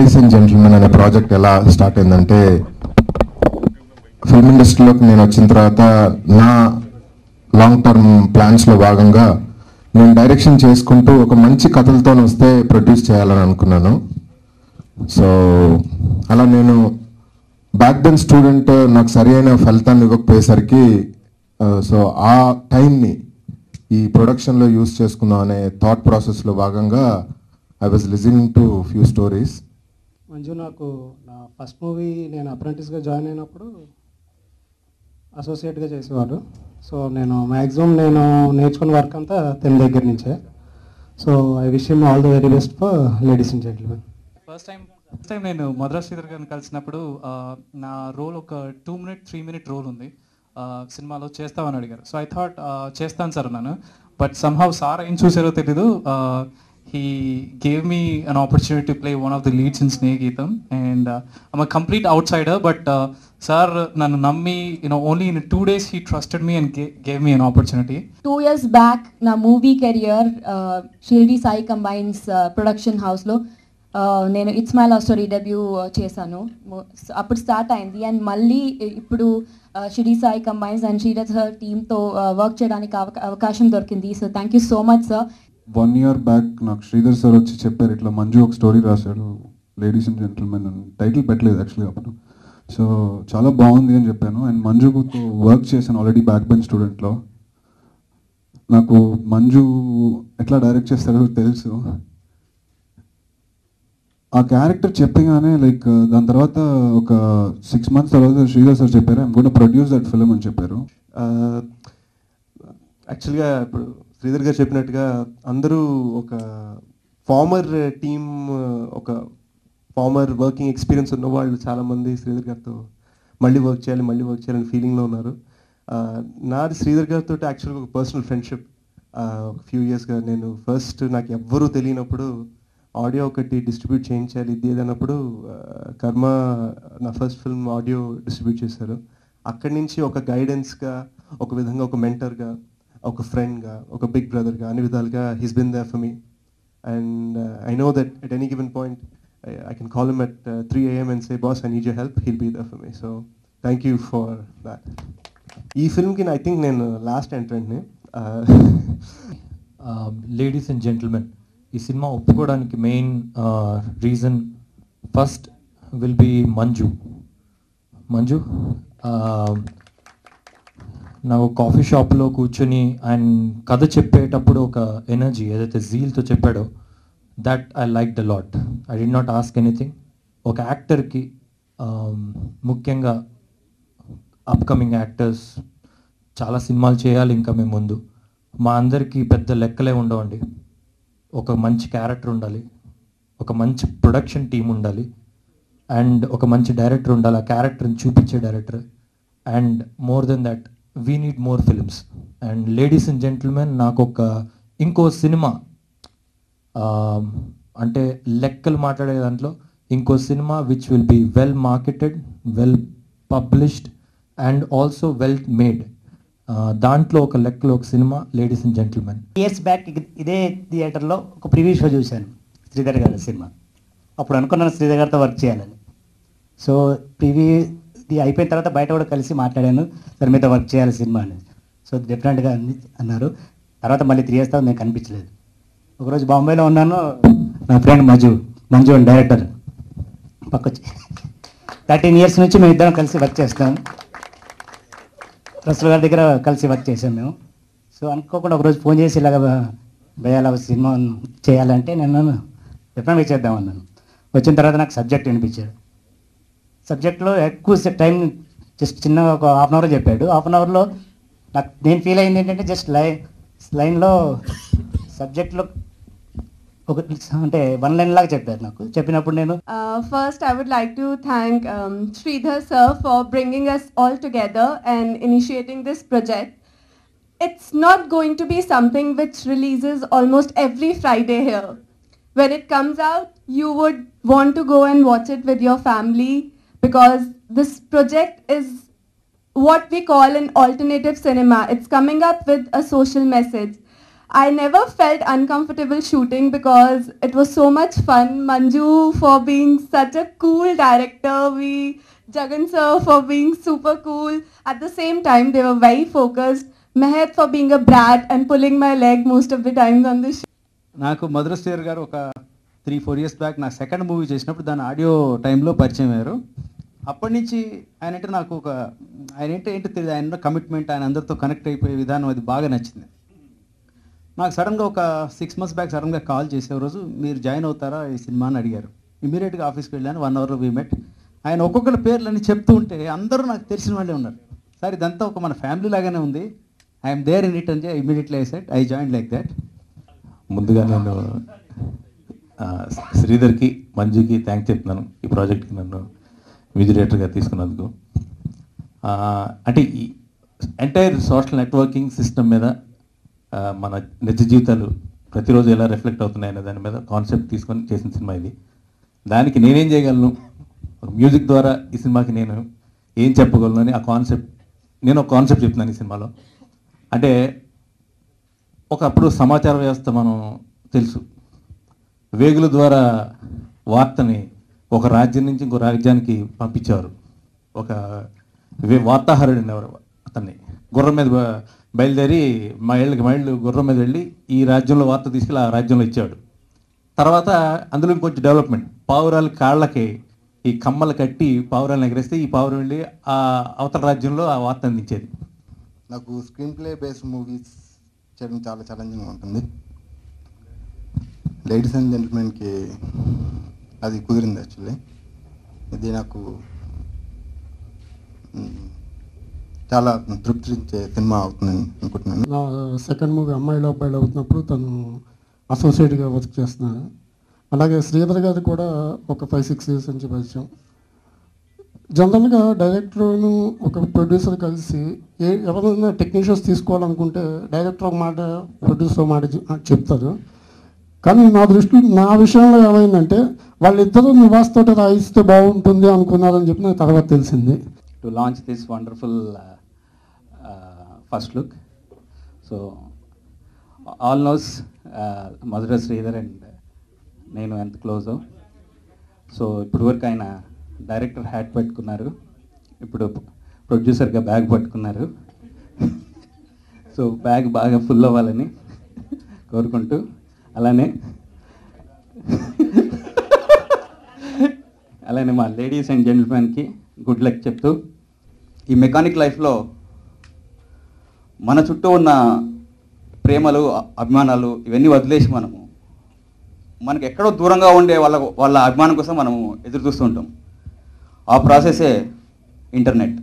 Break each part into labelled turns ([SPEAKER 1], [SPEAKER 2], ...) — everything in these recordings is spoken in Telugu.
[SPEAKER 1] లేడీస్ అండ్ జెంటిల్మెన్ అనే ప్రాజెక్ట్ ఎలా స్టార్ట్ అయిందంటే ఫిల్మ్ ఇండస్ట్రీలోకి నేను వచ్చిన తర్వాత నా లాంగ్ టర్మ్ ప్లాన్స్లో భాగంగా నేను డైరెక్షన్ చేసుకుంటూ ఒక మంచి కథలతో వస్తే ప్రొడ్యూస్ చేయాలని అనుకున్నాను సో అలా నేను బ్యాక్ దెన్ స్టూడెంట్ నాకు సరి అయిన ఫలితాన్ని ఇవ్వకపోయేసరికి సో ఆ టైంని ఈ ప్రొడక్షన్లో యూస్ చేసుకుందాం అనే థాట్ ప్రాసెస్లో భాగంగా I was listening to few stories
[SPEAKER 2] Manju నాకు నా ఫస్ట్ మూవీ నేను అప్రెంటిస్గా జాయిన్ అయినప్పుడు అసోసియేట్గా చేసేవాడు సో నేను మ్యాక్సిమం నేను నేర్చుకున్న వర్క్ అంతా తెన్ దగ్గర నుంచే so I wish him all the very best for ladies and gentlemen
[SPEAKER 3] first time first time నేను మధురా శ్రీధర్ గారిని కలిసినప్పుడు ఆ, నా రోల్ ఒక two minute three minute role ఉంది ఆ, సినిమాలో చేస్తామని అడిగారు సో ఐ థాట్ చేస్తాను సార్ అన్నాను బట్ సమ్హౌ సార్ ఏం చూసారో తెలీదు he gave me an opportunity to play one of the leads in Snehageetham and I'm complete outsider but sir నన్ను నమ్మి you know only in two days he trusted me and gave me an opportunity
[SPEAKER 4] two years back నా movie career Shiridi Sai combines production హౌస్లో నేను it's my love story debut చేశాను Mo- అప్పుడు స్టార్ట్ అయింది అండ్ మళ్ళీ ఇప్పుడు Shiridi Sai combines and Srirath sir టీమ్తో వర్క్ చేయడానికి అవకా- అవకాశం దొరికింది so thank you so much sir
[SPEAKER 5] one year back నాకు శ్రీధర్ సార్ వచ్చి చెప్పారు ఇట్లా మంజు ఒక స్టోరీ రాశాడు లేడీస్ అండ్ జెంటిల్మెన్ అని టైటిల్ పెట్టలేదు యాక్చువల్లీ అప్పుడు సో చాలా బాగుంది అని చెప్పాను అండ్ మంజుతో వర్క్ చేశాను ఆల్రెడీ బ్యాక్ బెంచ్ స్టూడెంట్లో నాకు మంజు ఎట్లా డైరెక్ట్ చేస్తారో తెలుసు ఆ క్యారెక్టర్ చెప్పగానే లైక్ దాని తర్వాత ఒక సిక్స్ మంత్స్ తర్వాత శ్రీధర్ సార్ చెప్పారు ఐమ్ కూడా ప్రొడ్యూస్ దట్ ఫిలిం అని చెప్పారు
[SPEAKER 6] యాక్చువల్గా ఇప్పుడు శ్రీధర్ గారు చెప్పినట్టుగా అందరూ ఒక ఫార్మర్ టీమ్ ఒక ఫార్మర్ వర్కింగ్ ఎక్స్పీరియన్స్ ఉన్న వాళ్ళు చాలామంది శ్రీధర్ గారితో మళ్ళీ వర్క్ చేయాలి మళ్ళీ వర్క్ చేయాలని ఫీలింగ్లో ఉన్నారు ఆ, నాది శ్రీధర్ గారితో యాక్చువల్గా ఒక పర్సనల్ ఫ్రెండ్షిప్ ఒక ఫ్యూ ఇయర్స్గా నేను ఫస్ట్ నాకు ఎవ్వరూ తెలియనప్పుడు ఆడియో ఒకటి డిస్ట్రిబ్యూట్ చేయించాలి ఇది ఇది అన్నప్పుడు ఆ, కర్మ నా ఫస్ట్ ఫిల్మ్ ఆడియో డిస్ట్రిబ్యూట్ చేశారు అక్కడి నుంచి ఒక గైడెన్స్గా ఒక విధంగా ఒక మెంటర్గా ఒక ఫ్రెండ్గా ఒక బిగ్ బ్రదర్గా అన్ని విధాలుగా he's been there for me and I know that at any given point I can call him at three AM and say boss I need you help he'll be there for me so thank you for that ఈ ఫిల్మ్కి ఐ థింక్ నేను లాస్ట్ ఎంట్రెంట్ని
[SPEAKER 7] లేడీస్ అండ్ జెంటిల్మెన్ ఈ సినిమా ఒప్పుకోవడానికి main reason first will be Manju Manju uh, నాకు కాఫీ షాప్లో కూర్చొని ఆయన కథ చెప్పేటప్పుడు ఒక ఎనర్జీ ఏదైతే జీల్తో చెప్పాడో that I like the lot I did not ask anything ఒక యాక్టర్కి ముఖ్యంగా అప్కమింగ్ యాక్టర్స్ చాలా సినిమాలు చేయాలి ఇంకా మేము ముందు మా అందరికీ పెద్ద లెక్కలే ఉండవండి ఒక మంచి క్యారెక్టర్ ఉండాలి ఒక మంచి ప్రొడక్షన్ టీం ఉండాలి అండ్ ఒక మంచి డైరెక్టర్ ఉండాలి ఆ క్యారెక్టర్ని చూపించే director and more then that we need more films and ladies and gentlemen నాకు ఒక ఇంకో సినిమా అంటే లెక్కలు మాట్లాడే దాంట్లో ఇంకో సినిమా which will be well marketed well published and also well made దాంట్లో ఒక లెక్కలో ఒక సినిమా ladies and gentlemen
[SPEAKER 8] years back ఇదే థియేటర్లో ఒక ప్రివ్యూ షో చూశాను శ్రీధర్ గారి సినిమా అప్పుడు అనుకున్నాను శ్రీధర్ గారితో వర్క్ చేయాలని సో ప్రివ్యూ ఇది అయిపోయిన తర్వాత బయట కూడా కలిసి మాట్లాడాను సార్ మీతో వర్క్ చేయాలి సినిమా అని సో డెఫినెట్గా అన్ని అన్నారు తర్వాత మళ్ళీ త్రీ ఇయర్స్ తర్వాత నేను కనిపించలేదు ఒకరోజు బాంబేలో ఉన్నాను నా ఫ్రెండ్ మంజు మంజు అని డైరెక్టర్ పక్కొచ్చి థర్టీన్ ఇయర్స్ నుంచి మేము ఇద్దరం కలిసి వర్క్ చేస్తాం రసల్ గారి దగ్గర కలిసి వర్క్ చేసాం మేము సో అనుకోకుండా ఒకరోజు ఫోన్ చేసి ఇలాగ భయాల సినిమా చేయాలంటే నేను డెఫినెట్గా చేద్దాం అన్నాను వచ్చిన తర్వాత నాకు సబ్జెక్ట్ వినిపించాడు సబ్జెక్ట్లో ఎక్కువ టైం జస్ట్ చిన్న ఒక హాఫ్ అన్ అవర్ చెప్పాడు హాఫ్ అన్ అవర్లో నాకు నేను ఫీల్ అయింది ఏంటంటే జస్ట్ లైన్ లైన్లో సబ్జెక్ట్లో ఒక అంటే వన్ లైన్ లాగా చెప్పారు నాకు చెప్పినప్పుడు నేను
[SPEAKER 9] Uh, first, I would like to thank um, Sridhar sir for bringing us all together and initiating this project. It's not going to be something which releases almost every Friday here. When it comes out, you would want to go and watch it with your family because this project is what we call an alternative cinema. It's coming up with a social message. I never felt uncomfortable shooting because it was so much fun. Manju for being such a cool director, we Jagan sir for being super cool. At the same time, they were very focused. Mehet for being a brat and pulling my leg most of the times on the shoot.
[SPEAKER 10] నాకు మధురశ్రీర్ గారు ఒక త్రీ ఫోర్ ఇయర్స్ బ్యాక్ నా సెకండ్ మూవీ చేసినప్పుడు దాని ఆడియో టైంలో పరిచయం అయ్యారు అప్పటి నుంచి ఆయన అంటే నాకు ఒక ఆయన ఏంటో ఏంటో తెలియదు ఆయన కమిట్మెంట్ ఆయన అందరితో కనెక్ట్ అయిపోయే విధానం అది బాగా నచ్చింది నాకు సడన్గా ఒక సిక్స్ మంత్స్ బ్యాక్ సడన్గా కాల్ చేసే రోజు మీరు జాయిన్ అవుతారా ఈ సినిమా అని అడిగారు ఇమీడియట్గా ఆఫీస్కి వెళ్ళాను వన్ అవర్లో వీ మెట్ ఆయన ఒక్కొక్కరి పేర్లని చెప్తూ ఉంటే అందరూ నాకు తెలిసిన వాళ్ళే ఉన్నారు సార్ ఇదంతా ఒక మన ఫ్యామిలీ లాగానే ఉంది ఐఎమ్ దేర్ ఇన్ ఇట్ అని immediately I set I join like that
[SPEAKER 11] ముందుగా నేను ఆ, శ్రీధర్కి మంజుకి థ్యాంక్ చెప్తున్నాను ఈ ప్రాజెక్ట్కి నన్ను మ్యూజిక్ డైరెక్టర్గా తీసుకున్నందుకు ఆ, అంటే ఈ ఎంటైర్ సోషల్ నెట్వర్కింగ్ సిస్టమ్ మీద ఆ, మన నిజ జీవితాలు ప్రతిరోజు ఎలా రిఫ్లెక్ట్ అవుతున్నాయనే దాని మీద కాన్సెప్ట్ తీసుకొని చేసిన సినిమా ఇది దానికి నేనేం చేయగలను మ్యూజిక్ ద్వారా ఈ సినిమాకి నేను ఏం చెప్పగలను అని ఆ కాన్సెప్ట్ నేను ఒక కాన్సెప్ట్ చెప్తున్నాను ఈ సినిమాలో అంటే ఒకప్పుడు సమాచార వ్యవస్థ మనం తెలుసు వేగుల ద్వారా వార్తని ఒక రాజ్యం నుంచి ఇంకో రాజ్యానికి పంపించేవారు ఒక వే- వార్తాహరుడు అనేవారు అతన్ని గుర్రం మీద బ- బయలుదేరి మైళ్ళకి మైళ్ళు గుర్రం మీద వెళ్ళి ఈ రాజ్యంలో వార్త తీసుకెళ్ళి ఆ రాజ్యంలో ఇచ్చేవాడు తర్వాత అందులో ఇంకొంచెం డెవలప్మెంట్ పావురాల కాళ్ళకి ఈ కమ్మలు కట్టి పావురాలను ఎగరేస్తే ఈ పావురం వెళ్ళి ఆ అవతల రాజ్యంలో ఆ వార్త అందించేది
[SPEAKER 12] నాకు స్క్రీన్ ప్లే బేస్డ్ మూవీస్ చేయడం చాలా ఛాలెంజింగ్గా ఉంటుంది లేడీస్ అండ్ జెంటిల్మెన్కి అది కుదిరింది యాక్చువల్లీ ఇది నాకు మ్, చాలా తృప్తించే సినిమా అవుతుందని అనుకుంటున్నాను
[SPEAKER 13] నా సెకండ్ మూవీ అమ్మాయిలో అబ్బాయిలో అవుతున్నప్పుడు తను అసోసియేట్గా వర్క్ చేస్తున్నాడు అలాగే శ్రీధర్ గారు కూడా ఒక ఫైవ్ సిక్స్ ఇయర్స్ నుంచి పరిచయం జనరల్గా డైరెక్టర్ను ఒక ప్రొడ్యూసర్ కలిసి ఏ ఎవరైనా టెక్నీషియన్స్ తీసుకోవాలనుకుంటే డైరెక్టర్ ఒక మాట ప్రొడ్యూసర్ ఒక మాట చె- చెప్తారు కానీ నా దృష్టిలో నా విషయంలో ఏమైందంటే వాళ్ళిద్దరూ నివాస్తో రాయిస్తే బాగుంటుంది అనుకున్నారని చెప్పి నాకు తర్వాత తెలిసింది
[SPEAKER 10] to launch this wonderful uh, uh, first look. So, all knows uh, Madhura Sridhar and నేను ఎంత క్లోజ్ సో ఇప్పుడు వరకు ఆయన డైరెక్టర్ హ్యాట్ పట్టుకున్నారు ఇప్పుడు ప్రొడ్యూసర్గా బ్యాగ్ పట్టుకున్నారు సో బ్యాగ్ బాగా ఫుల్ అవ్వాలని కోరుకుంటూ అలానే అలానే మా లేడీస్ అండ్ జెంటిల్మెన్కి గుడ్ లక్ చెప్తూ ఈ మెకానిక్ లైఫ్లో మన చుట్టూ ఉన్న ప్రేమలు అ- అభిమానాలు ఇవన్నీ వదిలేసి మనము మనకి ఎక్కడో దూరంగా ఉండే వాళ్ళ వాళ్ళ అభిమానం కోసం మనము ఎదురు చూస్తూ ఉంటాం ఆ ప్రాసెసే ఇంటర్నెట్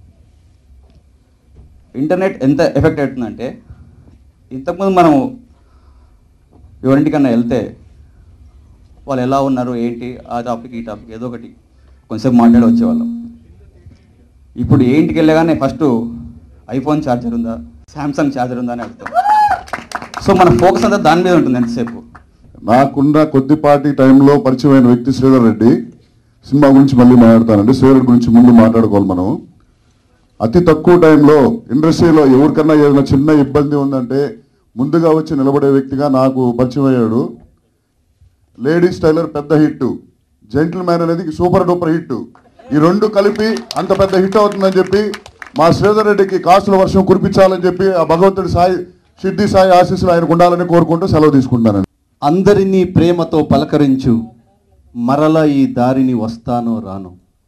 [SPEAKER 10] ఇంటర్నెట్ ఎంత ఎఫెక్ట్ అవుతుందంటే ఇంతకుముందు మనము ఎవరింటికన్నా వెళ్తే వాళ్ళు ఎలా ఉన్నారు ఏంటి ఆ టాపిక్ ఈ టాపిక్ ఏదో ఒకటి కొంచెంసేపు మాట్లాడి వచ్చేవాళ్ళం ఇప్పుడు ఏ ఇంటికి వెళ్ళగానే ఫస్ట్ ఐఫోన్ ఛార్జర్ ఉందా శాంసంగ్ ఛార్జర్ ఉందా అని అడుగుతాం సో మన ఫోకస్ అంతా దాని మీద ఉంటుంది ఎంతసేపు
[SPEAKER 14] నాకున్న కొద్దిపాటి టైంలో పరిచయమైన వ్యక్తి శ్రీధర్ రెడ్డి సినిమా గురించి మళ్ళీ మాట్లాడతానండి శ్రీధర్ రెడ్డి గురించి ముందు మాట్లాడుకోవాలి మనం అతి తక్కువ టైంలో ఇండస్ట్రీలో ఎవరికన్నా ఏదైనా చిన్న ఇబ్బంది ఉందంటే ముందుగా వచ్చి నిలబడే వ్యక్తిగా నాకు పరిచయం అయ్యాడు లేడీస్ టైలర్ పెద్ద హిట్ జెంటిల్ మ్యాన్ అనేది సూపర్ డూపర్ హిట్ ఈ రెండు కలిపి అంత పెద్ద హిట్ అవుతుందని చెప్పి మా శ్రీధర్ రెడ్డికి కాసుల వర్షం కురిపించాలని చెప్పి ఆ భగవంతుడి సాయి సిద్ధి సాయి ఆశీస్సులు ఆయనకు ఉండాలని కోరుకుంటూ సెలవు తీసుకుంటానండి
[SPEAKER 15] అందరినీ ప్రేమతో పలకరించు మరల ఈ దారిని వస్తానో రాను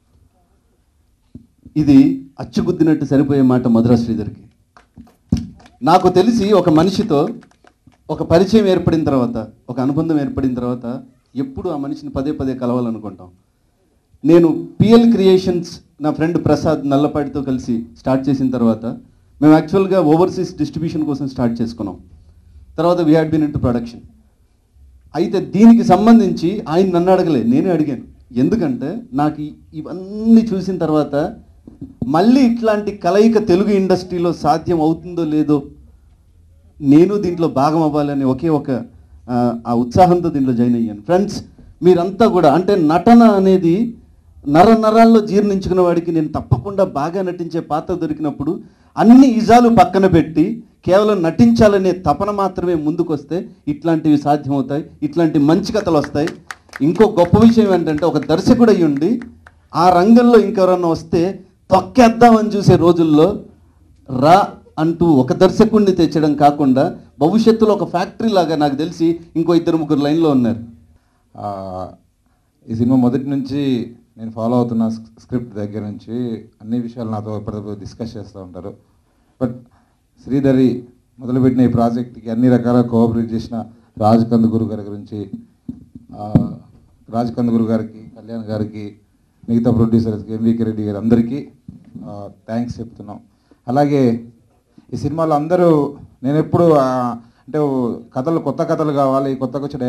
[SPEAKER 15] ఇది అచ్చుగుద్దినట్టు సరిపోయే మాట మధుర శ్రీధర్కి నాకు తెలిసి ఒక మనిషితో ఒక పరిచయం ఏర్పడిన తర్వాత ఒక అనుబంధం ఏర్పడిన తర్వాత ఎప్పుడు ఆ మనిషిని పదే పదే కలవాలనుకుంటాం నేను పిఎల్ క్రియేషన్స్ నా ఫ్రెండ్ ప్రసాద్ నల్లపాటితో కలిసి స్టార్ట్ చేసిన తర్వాత మేము యాక్చువల్గా ఓవర్సీస్ డిస్ట్రిబ్యూషన్ కోసం స్టార్ట్ చేసుకున్నాం తర్వాత we had been into production అయితే దీనికి సంబంధించి ఆయన నన్ను అడగలే నేనే అడిగాను ఎందుకంటే నాకు ఈ- ఇవన్నీ చూసిన తర్వాత మళ్ళీ ఇట్లాంటి కలయిక తెలుగు ఇండస్ట్రీలో సాధ్యం అవుతుందో లేదో నేను దీంట్లో భాగం అవ్వాలని ఒకే ఒక ఆ, ఆ ఉత్సాహంతో దీంట్లో జాయిన్ అయ్యాను ఫ్రెండ్స్ మీరంతా కూడా అంటే నటన అనేది నర నరాల్లో జీర్ణించుకున్న వాడికి నేను తప్పకుండా బాగా నటించే పాత్ర దొరికినప్పుడు అన్ని ఇజాలు పక్కన పెట్టి కేవలం నటించాలనే తపన మాత్రమే ముందుకొస్తే ఇట్లాంటివి సాధ్యమవుతాయి ఇట్లాంటి మంచి కథలు వస్తాయి ఇంకో గొప్ప విషయం ఏంటంటే ఒక దర్శకుడు అయ్యి ఉండి ఆ రంగంలో ఇంకెవరన్నా వస్తే తొక్కేద్దామని చూసే రోజుల్లో రా అంటూ ఒక దర్శకుడిని తెచ్చడం కాకుండా భవిష్యత్తులో ఒక ఫ్యాక్టరీ లాగా నాకు తెలిసి ఇంకో ఇద్దరు ముగ్గురు లైన్లో ఉన్నారు
[SPEAKER 16] ఆ, ఈ సినిమా మొదటి నుంచి నేను ఫాలో అవుతున్న స్క్- స్క్రిప్ట్ దగ్గర నుంచి అన్ని విషయాలు నాతో ఎప్పటికప్పుడు డిస్కస్ చేస్తూ ఉంటారు బట్ శ్రీధరి మొదలుపెట్టిన ఈ ప్రాజెక్ట్కి అన్ని రకాల కోఆపరేట్ చేసిన రాజ్ కందుగురు గారి గురించి ఆ, రాజ్ కందుగురు గారికి కళ్యాణ్ గారికి మిగతా ప్రొడ్యూసర్స్కి ఎంవికే రెడ్డి గారు అందరికీ థ్యాంక్స్ చెప్తున్నాం అలాగే ఈ సినిమాలో అందరూ నేను ఎప్పుడు ఆ, అంటే కథలు కొత్త కథలు కావాలి కొత్తగా వచ్చే